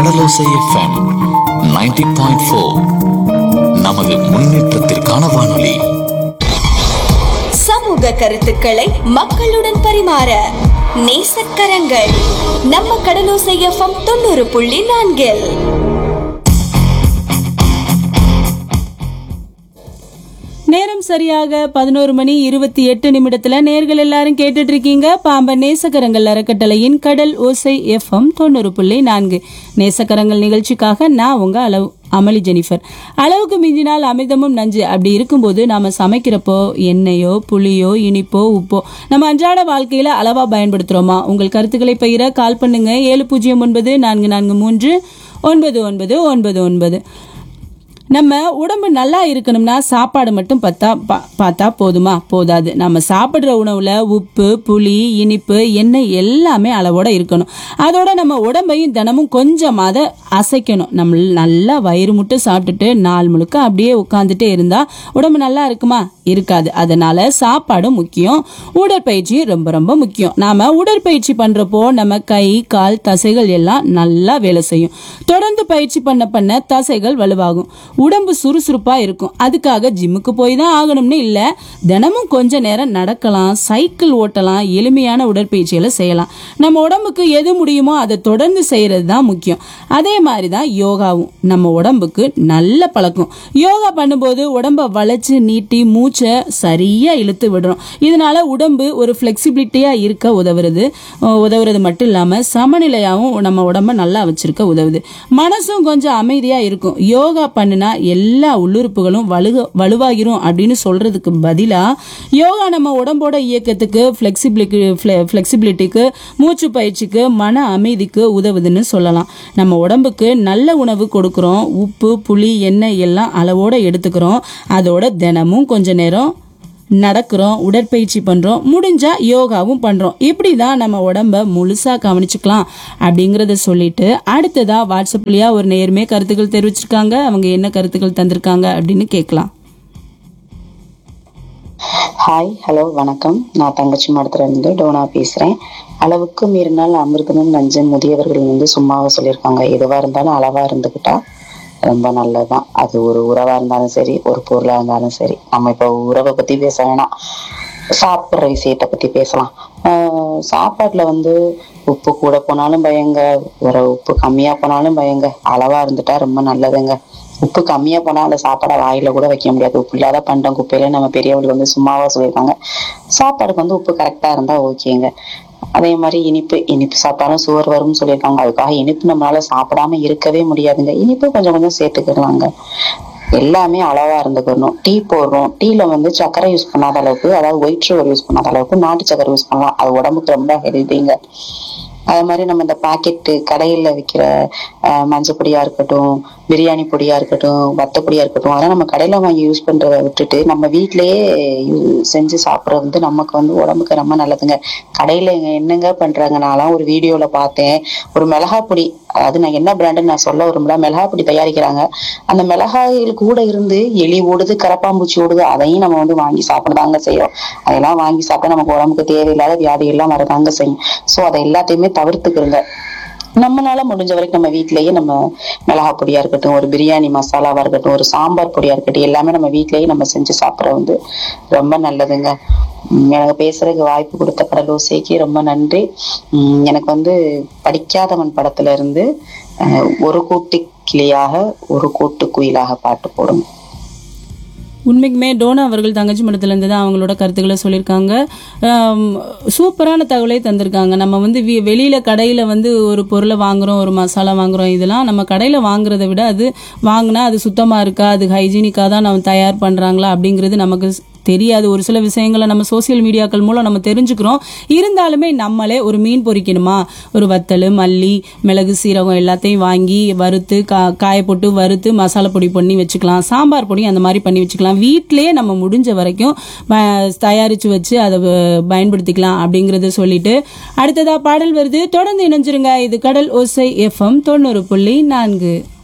கடலோசை FM 90.4 point four நமது முன்னேற்றத்திற்கான வானொலி சமூக கருத்துக்களை மக்களுடன் பரிமாற நேசக்கரங்கள் நம்ம கடலோசை எஃப்எம் தொண்ணூறு புள்ளி நான்கில் நேரம் சரியாக பதினோரு மணி இருபத்தி எட்டு நிமிடத்துல நேர்கள் எல்லாரும் கேட்டுட்டு இருக்கீங்க பாம்பன் நேசக்கரங்கள் அறக்கட்டளையின் கடல் ஓசை எஃப்எம் தொண்ணூறு புள்ளி நான்கு நேசக்கரங்கள் நிகழ்ச்சிக்காக நான் உங்க அளவு அமளி ஜெனிஃபர் அளவுக்கு மிஞ்சினால் அமிர்தமும் நஞ்சு அப்படி இருக்கும்போது நாம சமைக்கிறப்போ எண்ணெயோ புளியோ இனிப்போ உப்போ நம்ம அன்றாட வாழ்க்கையில அளவா பயன்படுத்துறோமா உங்கள் கருத்துக்களை பகிர கால் பண்ணுங்க ஏழு பூஜ்ஜியம் ஒன்பது நான்கு நான்கு மூன்று ஒன்பது ஒன்பது ஒன்பது ஒன்பது நம்ம உடம்பு நல்லா இருக்கணும்னா சாப்பாடு மட்டும் பார்த்தா பா- பார்த்தா போதுமா போதாது நம்ம சாப்பிட்ற உணவுல உப்பு புளி இனிப்பு எண்ணெய் எல்லாமே அளவோட இருக்கணும் அதோட நம்ம உடம்பையும் தினமும் கொஞ்சமாத அசைக்கணும் நம்ம நல்லா வயிறு முட்டை சாப்பிட்டுட்டு நாள் முழுக்க அப்படியே உட்காந்துட்டே இருந்தா உடம்பு நல்லா இருக்குமா இருக்காது அதனால சாப்பாடும் முக்கியம் உடற்பயிற்சியும் ரொம்ப ரொம்ப முக்கியம் நாம உடற்பயிற்சி பண்றப்போ நம்ம கை கால் தசைகள் எல்லாம் நல்லா வேலை செய்யும் தொடர்ந்து பயிற்சி பண்ண பண்ண தசைகள் வலுவாகும் உடம்பு சுறுசுறுப்பா இருக்கும் அதுக்காக ஜிம்முக்கு போய் தான் ஆகணும்னு இல்ல தினமும் கொஞ்ச நேரம் நடக்கலாம் சைக்கிள் ஓட்டலாம் எளிமையான உடற்பயிற்சிகளை செய்யலாம் நம்ம உடம்புக்கு எது முடியுமோ அதை தொடர்ந்து செய்யறது தான் முக்கியம் அதே மாதிரி தான் யோகாவும் நம்ம உடம்புக்கு நல்ல பழக்கம் யோகா பண்ணும்போது உடம்ப வளைச்சு நீட்டி மூச்சை சரியா இழுத்து விடுறோம் இதனால உடம்பு ஒரு ஃபிளெக்சிபிலிட்டியா இருக்க உதவுறது அஹ் உதவுறது மட்டும் இல்லாம சமநிலையாவும் நம்ம உடம்ப நல்லா வச்சிருக்க உதவுது மனசும் கொஞ்சம் அமைதியா இருக்கும் யோகா பண்ணுனா எல்லா உள்ளுறுப்புகளும் வலுக வலுவாகிரும் அப்படின்னு சொல்றதுக்கு பதிலா யோகா நம்ம உடம்போட இயக்கத்துக்கு ஃபிளெக்சிபிலிட்டி ஃபிளெக்சிபிலிட்டிக்கு மூச்சு பயிற்சிக்கு மன அமைதிக்கு உதவுதுன்னு சொல்லலாம் நம்ம உடம்புக்கு நல்ல உணவு கொடுக்குறோம் உப்பு புளி எண்ணெய் எல்லாம் அளவோட எடுத்துக்கிறோம் அதோட தினமும் கொஞ்ச நேரம் நடக்கிறோம் உடற்பயிற்சி பண்றோம் முடிஞ்சா யோகாவும் பண்றோம் இப்படி தான் நம்ம உடம்ப முழுசா கவனிச்சுக்கலாம் அப்படிங்கறத சொல்லிட்டு அடுத்ததா வாட்ஸ்அப்லயா ஒரு நேர்மே கருத்துக்கள் தெரிவிச்சிருக்காங்க அவங்க என்ன கருத்துக்கள் தந்திருக்காங்க அப்படின்னு கேட்கலாம் ஹாய் ஹலோ வணக்கம் நான் தங்கச்சி மடத்துல இருந்து டோனா பேசுறேன் அளவுக்கு மீறினால் அமிர்தமும் நஞ்சன் முதியவர்கள் வந்து சும்மாவா சொல்லியிருக்காங்க எதுவா இருந்தாலும் அளவா இருந்துக்கிட்டா ரொம்ப நல்லதுதான் அது ஒரு உறவா இருந்தாலும் சரி ஒரு பொருளா இருந்தாலும் சரி நம்ம இப்போ உறவை பத்தி பேச வேணாம் சாப்பிட்ற விஷயத்தை பத்தி பேசலாம் ஆஹ் சாப்பாட்டுல வந்து உப்பு கூட போனாலும் பயங்க ஒரு உப்பு கம்மியா போனாலும் பயங்க அளவா இருந்துட்டா ரொம்ப நல்லதுங்க உப்பு கம்மியா போனா அந்த சாப்பாடை வாயில கூட வைக்க முடியாது உப்பு இல்லாத பண்டம் குப்பையில நம்ம பெரியவர்கள் வந்து சும்மாவா சொல்லியிருக்காங்க சாப்பாடுக்கு வந்து உப்பு கரெக்டா இருந்தா ஓகேங்க அதே மாதிரி இனிப்பு இனிப்பு சாப்பிட்டாலும் சுவர் வரும்னு சொல்லியிருக்காங்க அதுக்காக இனிப்பு நம்மளால சாப்பிடாம இருக்கவே முடியாதுங்க இனிப்பு கொஞ்சம் கொஞ்சம் சேர்த்துக்கிடலாங்க எல்லாமே அளவா இருந்துக்கணும் டீ போடுறோம் டீல வந்து சர்க்கரை யூஸ் பண்ணாத அளவுக்கு அதாவது ஒயிட் சுகர் யூஸ் பண்ணாத அளவுக்கு நாட்டு சர்க்கரை யூஸ் பண்ணலாம் அது உடம்புக்கு ரொம்ப ஹெல்திங்க அதே மாதிரி நம்ம இந்த பாக்கெட்டு கடையில விற்கிற மஞ்சள் பொடியா இருக்கட்டும் பிரியாணி பொடியா இருக்கட்டும் வத்த பொடியா இருக்கட்டும் அதெல்லாம் நம்ம கடையில வாங்கி யூஸ் பண்றதை விட்டுட்டு நம்ம வீட்டிலேயே யூ- செஞ்சு சாப்பிட்றது வந்து நமக்கு வந்து உடம்புக்கு ரொம்ப நல்லதுங்க கடையில இங்க என்னங்க பண்றாங்க நான்லாம் ஒரு வீடியோல பார்த்தேன் ஒரு மிளகா பொடி அதாவது நான் என்ன பிராண்டுன்னு நான் சொல்ல விரும்பல மிளகா பொடி தயாரிக்கிறாங்க அந்த மிளகாயில் கூட இருந்து எலி ஓடுது கரப்பாம்பூச்சி ஓடுது அதையும் நம்ம வந்து வாங்கி சாப்பிடதாங்க செய்யறோம் அதெல்லாம் வாங்கி சாப்பிட்டா நமக்கு உடம்புக்கு தேவையில்லாத வியாதி எல்லாம் வரதாங்க செய்யும் சோ அதை எல்லாத்தையுமே தவிர்த்துக்கிறங்க நம்மளால முடிஞ்ச வரைக்கும் நம்ம வீட்டிலேயே நம்ம மிளகா பொடியா இருக்கட்டும் ஒரு பிரியாணி மசாலாவா இருக்கட்டும் ஒரு சாம்பார் பொடியா இருக்கட்டும் எல்லாமே நம்ம வீட்டிலேயே நம்ம செஞ்சு சாப்பிட்றது வந்து ரொம்ப நல்லதுங்க உம் எனக்கு பேசுறதுக்கு வாய்ப்பு கொடுத்த கடலோசைக்கு ரொம்ப நன்றி உம் எனக்கு வந்து படிக்காதவன் படத்துல இருந்து அஹ், ஒரு கூட்டு கிளியாக ஒரு கூட்டு குயிலாக பாட்டு போடுங்க உண்மைக்குமே டோனா அவர்கள் தங்கச்சி மடத்துலேருந்து தான் அவங்களோட கருத்துக்களை சொல்லியிருக்காங்க ஆம், சூப்பரான தகவலை தந்திருக்காங்க நம்ம வந்து வி- வெளியில கடையில வந்து ஒரு பொருளை வாங்குறோம் ஒரு மசாலா வாங்குறோம் இதெல்லாம் நம்ம கடையில வாங்குறதை விட அது வாங்கினா அது சுத்தமா இருக்கா அது ஹைஜீனிக்காக தான் நம்ம தயார் பண்றாங்களா அப்படிங்கிறது நமக்கு ஸ்- தெரியாது ஒரு சில விஷயங்களை நம்ம சோஷியல் மீடியாக்கள் மூலம் நம்ம தெரிஞ்சுக்கிறோம் இருந்தாலுமே நம்மளே ஒரு மீன் பொரிக்கணுமா ஒரு வத்தல் மல்லி மிளகு சீரகம் எல்லாத்தையும் வாங்கி வறுத்து கா காய போட்டு வறுத்து மசாலா பொடி பண்ணி வச்சுக்கலாம் சாம்பார் பொடி அந்த மாதிரி பண்ணி வச்சுக்கலாம் வீட்டிலேயே நம்ம முடிஞ்ச வரைக்கும் ப- தயாரிச்சு வச்சு அதை வ- பயன்படுத்திக்கலாம் அப்படிங்கறத சொல்லிட்டு அடுத்ததா பாடல் வருது தொடர்ந்து இணைஞ்சிருங்க இது கடல் ஓசை எஃப்எம் தொண்ணூறு புள்ளி நான்கு